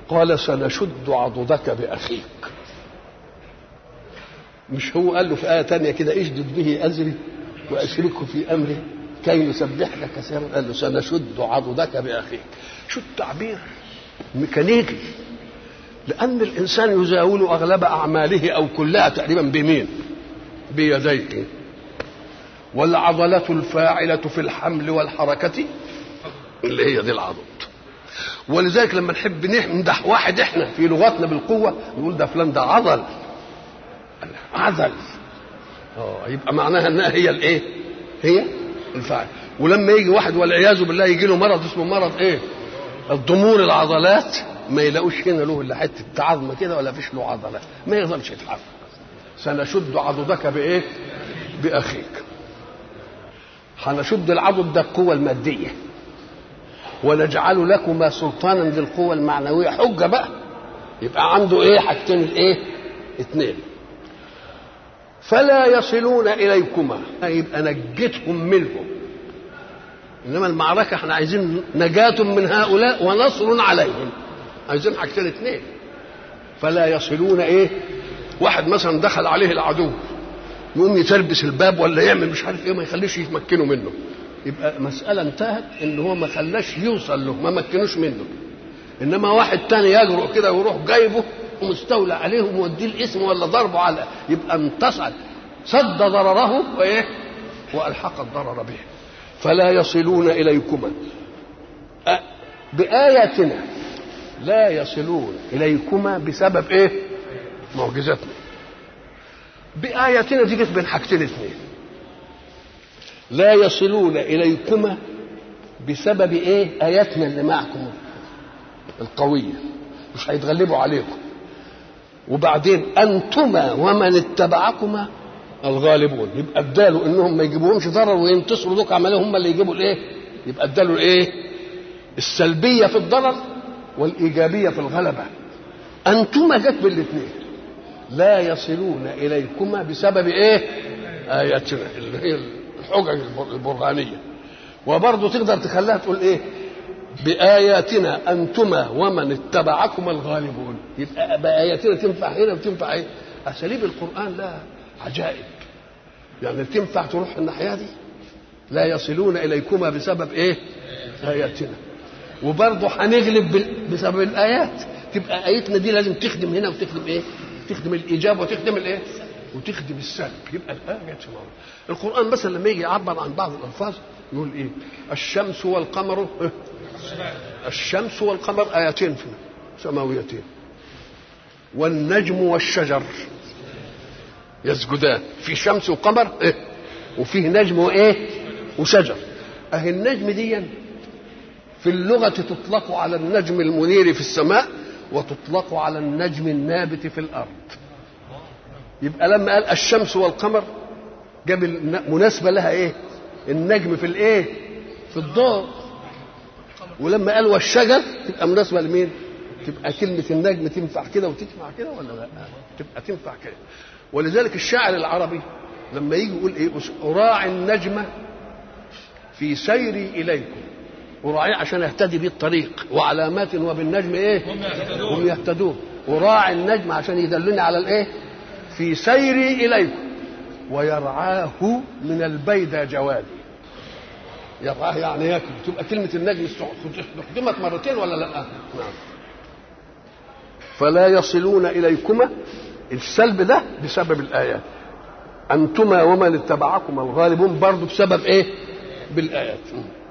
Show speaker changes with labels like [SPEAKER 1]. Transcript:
[SPEAKER 1] قال سنشد عضدك بأخيك مش هو قال له في آية تانية كده اشدد به أزري وأشركه في أمري كي نسبحك كثيرا قال له سنشد عضدك بأخيك شو التعبير ميكانيكي لأن الإنسان يزاول أغلب أعماله أو كلها تقريبا بمين؟ بيديه والعضلة الفاعلة في الحمل والحركة اللي هي دي العضد ولذلك لما نحب نمدح واحد احنا في لغتنا بالقوة نقول ده فلان ده عضل عضل اه يبقى معناها انها هي الايه؟ هي الفاعل ولما يجي واحد والعياذ بالله يجي له مرض اسمه مرض ايه؟ الضمور العضلات ما يلاقوش هنا له الا حته عظمه كده ولا فيش له عضلات ما يقدرش يتحرك سنشد عضدك بايه؟ باخيك هنشد العضد ده القوه الماديه ونجعل لكما سلطانا للقوة المعنوية حجة بقى يبقى عنده ايه حاجتين الايه اثنين فلا يصلون اليكما يبقى نجتهم منهم انما المعركة احنا عايزين نجاة من هؤلاء ونصر عليهم عايزين حاجتين اثنين فلا يصلون ايه واحد مثلا دخل عليه العدو يقوم يتلبس الباب ولا يعمل مش عارف ايه ما يخليش يتمكنوا منه يبقى مسألة انتهت ان هو ما خلاش يوصل له ما مكنوش منه انما واحد تاني يجرؤ كده ويروح جايبه ومستولى عليه وموديه الاسم ولا ضربه على يبقى انتصر صد ضرره وايه والحق الضرر به فلا يصلون اليكما أ- بآياتنا لا يصلون اليكما بسبب ايه معجزتنا بآياتنا دي جت بين حاجتين اثنين لا يصلون إليكما بسبب إيه آياتنا اللي معكم القوية مش هيتغلبوا عليكم وبعدين أنتما ومن اتبعكما الغالبون يبقى اداله انهم ما يجيبوهمش ضرر وينتصروا دوك عمليه هم اللي يجيبوا الايه يبقى اداله الايه السلبيه في الضرر والايجابيه في الغلبه انتما جت بالاثنين لا يصلون اليكما بسبب ايه اياتنا اللي هي الحجج البرهانيه وبرضه تقدر تخليها تقول ايه بآياتنا أنتما ومن اتبعكما الغالبون يبقى بآياتنا تنفع هنا وتنفع ايه أساليب القرآن لها عجائب يعني تنفع تروح الناحية دي لا يصلون إليكما بسبب ايه آياتنا وبرضه هنغلب بال- بسبب الآيات تبقى آيتنا دي لازم تخدم هنا وتخدم ايه تخدم الإيجاب وتخدم الايه وتخدم السلب يبقى الآية جت في موضوع. القرآن مثلا لما يجي يعبر عن بعض الألفاظ يقول ايه الشمس والقمر إيه؟ الشمس والقمر آيتين في سماويتين والنجم والشجر يسجدان في شمس وقمر إيه؟ وفيه نجم وايه وشجر اهي النجم دي في اللغة تطلق على النجم المنير في السماء وتطلق على النجم النابت في الأرض يبقى لما قال الشمس والقمر جاب الن- مناسبة لها ايه النجم في الايه في الضوء ولما قال والشجر تبقى مناسبة لمين تبقى كلمة النجم تنفع كده وتنفع كده ولا لا تبقى تنفع كده ولذلك الشاعر العربي لما يجي يقول ايه أراعي النجم في سيري إليكم أراعيه عشان اهتدي بيه الطريق وعلامات وبالنجم ايه هم يهتدون, هم يهتدون. أراعي النجم عشان يدلني على الايه في سيري إليكم ويرعاه من البيدى جوادي يرعاه يعني ياكل تبقى كلمة النجم استخدمت مرتين ولا لا؟ نعم فلا يصلون إليكما السلب ده بسبب الآيات أنتما ومن اتبعكما الغالبون برضه بسبب إيه؟ بالآيات